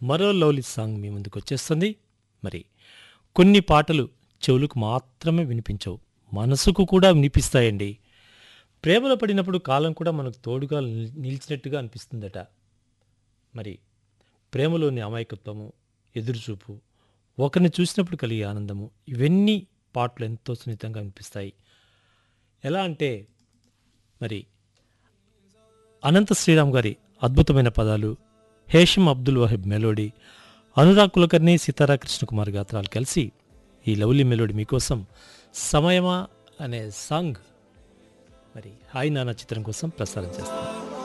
మరో lovely song మీ ముందుకు వచ్చేస్తుంది మరి కొన్ని పాటలు చెవులకు మాత్రమే వినిపించవు మనసుకు కూడా వినిపిస్తాయండి ప్రేమలో పడినప్పుడు కాలం కూడా మనకు తోడుగా నిల్- నిలిచినట్టుగా అనిపిస్తుందట మరి ప్రేమలోని అమాయకత్వము ఎదురుచూపు ఒకరిని చూసినప్పుడు కలిగే ఆనందము ఇవన్నీ పాటలు ఎంతో సున్నితంగా అనిపిస్తాయి ఎలా అంటే మరి అనంత శ్రీరామ్ గారి అద్భుతమైన పదాలు హేషం అబ్దుల్ వహీబ్ మెలోడీ అనురాగ్ కులకర్ణి సీతారా కృష్ణకుమార్ గాత్రాలు కలిసి ఈ లవ్లీ మెలోడీ మీకోసం సమయమా అనే సాంగ్ మరి హాయ్ నాన్న చిత్రం కోసం ప్రసారం చేస్తాం